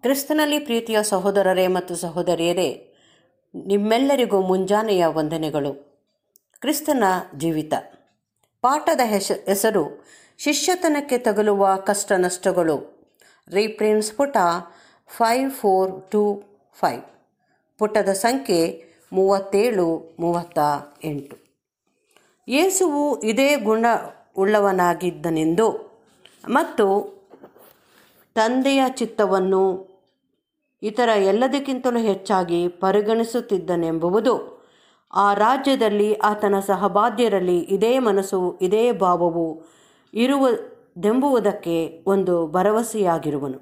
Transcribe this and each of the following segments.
ಕ್ರಿಸ್ತನಲ್ಲಿ ಪ್ರೀತಿಯ ಸಹೋದರರೇ ಮತ್ತು ಸಹೋದರಿಯರೇ ನಿಮ್ಮೆಲ್ಲರಿಗೂ ಮುಂಜಾನೆಯ ವಂದನೆಗಳು ಕ್ರಿಸ್ತನ ಜೀವಿತ ಪಾಠದ ಹೆಸ ಹೆಸರು ಶಿಷ್ಯತನಕ್ಕೆ ತಗುಲುವ ಕಷ್ಟ ನಷ್ಟಗಳು ರೀಪ್ರಿನ್ಸ್ ಪುಟ ಫೈವ್ ಫೋರ್ ಟು ಫೈವ್ ಪುಟದ ಸಂಖ್ಯೆ ಮೂವತ್ತೇಳು ಮೂವತ್ತ ಎಂಟು ಯೇಸುವು ಇದೇ ಗುಣ ಉಳ್ಳವನಾಗಿದ್ದನೆಂದು ಮತ್ತು ತಂದೆಯ ಚಿತ್ತವನ್ನು ಇತರ ಎಲ್ಲದಕ್ಕಿಂತಲೂ ಹೆಚ್ಚಾಗಿ ಪರಿಗಣಿಸುತ್ತಿದ್ದನೆಂಬುದು ಆ ರಾಜ್ಯದಲ್ಲಿ ಆತನ ಸಹಬಾಧ್ಯರಲ್ಲಿ ಇದೇ ಮನಸ್ಸು ಇದೇ ಭಾವವು ಇರುವುದೆಂಬುದಕ್ಕೆ ಒಂದು ಭರವಸೆಯಾಗಿರುವನು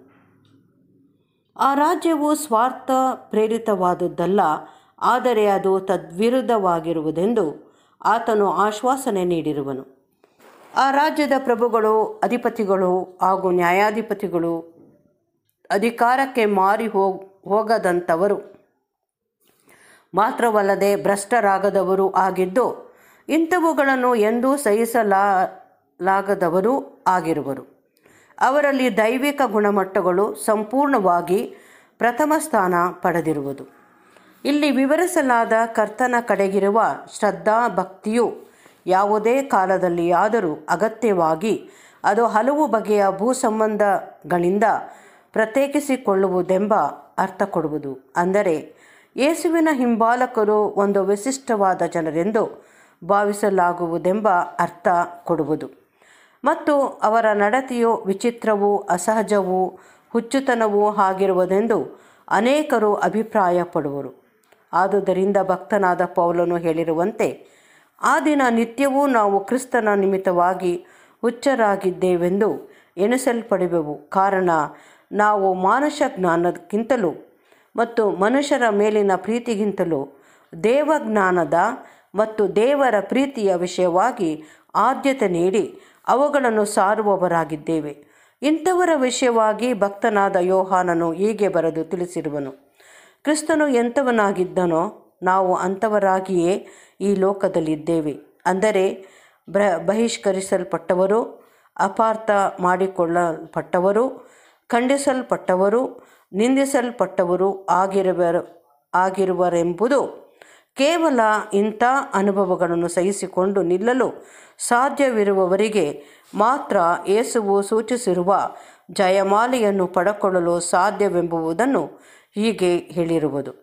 ಆ ರಾಜ್ಯವು ಸ್ವಾರ್ಥ ಪ್ರೇರಿತವಾದುದಲ್ಲ ಆದರೆ ಅದು ತದ್ವಿರುದ್ಧವಾಗಿರುವುದೆಂದು ಆತನು ಆಶ್ವಾಸನೆ ನೀಡಿರುವನು ಆ ರಾಜ್ಯದ ಪ್ರಭುಗಳು ಅಧಿಪತಿಗಳು ಹಾಗೂ ನ್ಯಾಯಾಧಿಪತಿಗಳು ಅಧಿಕಾರಕ್ಕೆ ಮಾರಿ ಹೋಗ್ ಹೋಗದಂಥವರು ಮಾತ್ರವಲ್ಲದೆ ಭ್ರಷ್ಟರಾಗದವರು ಆಗಿದ್ದು ಇಂಥವುಗಳನ್ನು ಎಂದೂ ಸಹಿಸಲಾಗದವರೂ ಆಗಿರುವರು ಅವರಲ್ಲಿ ದೈವಿಕ ಗುಣಮಟ್ಟಗಳು ಸಂಪೂರ್ಣವಾಗಿ ಪ್ರಥಮ ಸ್ಥಾನ ಪಡೆದಿರುವುದು ಇಲ್ಲಿ ವಿವರಿಸಲಾದ ಕರ್ತನ ಕಡೆಗಿರುವ ಶ್ರದ್ಧಾ ಭಕ್ತಿಯು ಯಾವುದೇ ಕಾಲದಲ್ಲಿಯಾದರೂ ಅಗತ್ಯವಾಗಿ ಅದು ಹಲವು ಬಗೆಯ ಭೂ ಸಂಬಂಧಗಳಿಂದ ಪ್ರತ್ಯೇಕಿಸಿಕೊಳ್ಳುವುದೆಂಬ ಅರ್ಥ ಕೊಡುವುದು ಅಂದರೆ ಯೇಸುವಿನ ಹಿಂಬಾಲಕರು ಒಂದು ವಿಶಿಷ್ಟವಾದ ಜನರೆಂದು ಭಾವಿಸಲಾಗುವುದೆಂಬ ಅರ್ಥ ಕೊಡುವುದು ಮತ್ತು ಅವರ ನಡತೆಯು ವಿಚಿತ್ರವೂ ಅಸಹಜವೂ ಹುಚ್ಚುತನವೂ ಆಗಿರುವುದೆಂದು ಅನೇಕರು ಅಭಿಪ್ರಾಯಪಡುವರು ಆದುದರಿಂದ ಭಕ್ತನಾದ ಪೌಲನು ಹೇಳಿರುವಂತೆ ಆ ದಿನ ನಿತ್ಯವೂ ನಾವು ಕ್ರಿಸ್ತನ ನಿಮಿತ್ತವಾಗಿ ಹುಚ್ಚರಾಗಿದ್ದೇವೆಂದು ಎಣಿಸಲ್ಪಡುವೆವು ಕಾರಣ ನಾವು ಮಾನುಷ ಜ್ಞಾನಕ್ಕಿಂತಲೂ ಮತ್ತು ಮನುಷ್ಯರ ಮೇಲಿನ ಪ್ರೀತಿಗಿಂತಲೂ ದೇವಜ್ಞಾನದ ಮತ್ತು ದೇವರ ಪ್ರೀತಿಯ ವಿಷಯವಾಗಿ ಆದ್ಯತೆ ನೀಡಿ ಅವುಗಳನ್ನು ಸಾರುವವರಾಗಿದ್ದೇವೆ ಇಂಥವರ ವಿಷಯವಾಗಿ ಭಕ್ತನಾದ ಯೋಹಾನನು ಹೀಗೆ ಬರೆದು ತಿಳಿಸಿರುವನು ಕ್ರಿಸ್ತನು ಎಂಥವನಾಗಿದ್ದನೋ ನಾವು ಅಂಥವರಾಗಿಯೇ ಈ ಲೋಕದಲ್ಲಿದ್ದೇವೆ ಅಂದರೆ ಬ್ರ ಬಹಿಷ್ಕರಿಸಲ್ಪಟ್ಟವರು ಅಪಾರ್ಥ ಮಾಡಿಕೊಳ್ಳಲ್ಪಟ್ಟವರು ಖಂಡಿಸಲ್ಪಟ್ಟವರು ನಿಂದಿಸಲ್ಪಟ್ಟವರು ಆಗಿರುವರು ಆಗಿರುವರೆಂಬುದು ಕೇವಲ ಇಂಥ ಅನುಭವಗಳನ್ನು ಸಹಿಸಿಕೊಂಡು ನಿಲ್ಲಲು ಸಾಧ್ಯವಿರುವವರಿಗೆ ಮಾತ್ರ ಯೇಸುವು ಸೂಚಿಸಿರುವ ಜಯಮಾಲೆಯನ್ನು ಪಡಕೊಳ್ಳಲು ಸಾಧ್ಯವೆಂಬುದನ್ನು ಹೀಗೆ ಹೇಳಿರುವುದು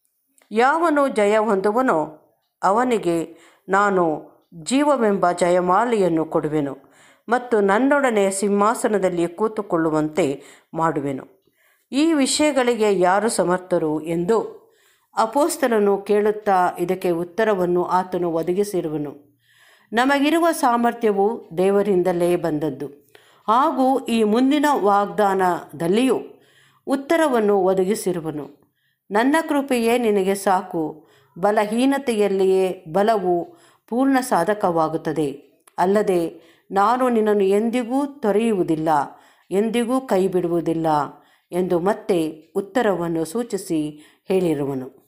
ಯಾವನು ಜಯ ಹೊಂದುವನೋ ಅವನಿಗೆ ನಾನು ಜೀವವೆಂಬ ಜಯಮಾಲೆಯನ್ನು ಕೊಡುವೆನು ಮತ್ತು ನನ್ನೊಡನೆ ಸಿಂಹಾಸನದಲ್ಲಿ ಕೂತುಕೊಳ್ಳುವಂತೆ ಮಾಡುವೆನು ಈ ವಿಷಯಗಳಿಗೆ ಯಾರು ಸಮರ್ಥರು ಎಂದು ಅಪೋಸ್ತಲನು ಕೇಳುತ್ತಾ ಇದಕ್ಕೆ ಉತ್ತರವನ್ನು ಆತನು ಒದಗಿಸಿರುವನು ನಮಗಿರುವ ಸಾಮರ್ಥ್ಯವು ದೇವರಿಂದಲೇ ಬಂದದ್ದು ಹಾಗೂ ಈ ಮುಂದಿನ ವಾಗ್ದಾನದಲ್ಲಿಯೂ ಉತ್ತರವನ್ನು ಒದಗಿಸಿರುವನು ನನ್ನ ಕೃಪೆಯೇ ನಿನಗೆ ಸಾಕು ಬಲಹೀನತೆಯಲ್ಲಿಯೇ ಬಲವು ಪೂರ್ಣ ಸಾಧಕವಾಗುತ್ತದೆ ಅಲ್ಲದೆ ನಾನು ನಿನ್ನನ್ನು ಎಂದಿಗೂ ತೊರೆಯುವುದಿಲ್ಲ ಎಂದಿಗೂ ಕೈ ಬಿಡುವುದಿಲ್ಲ ಎಂದು ಮತ್ತೆ ಉತ್ತರವನ್ನು ಸೂಚಿಸಿ ಹೇಳಿರುವನು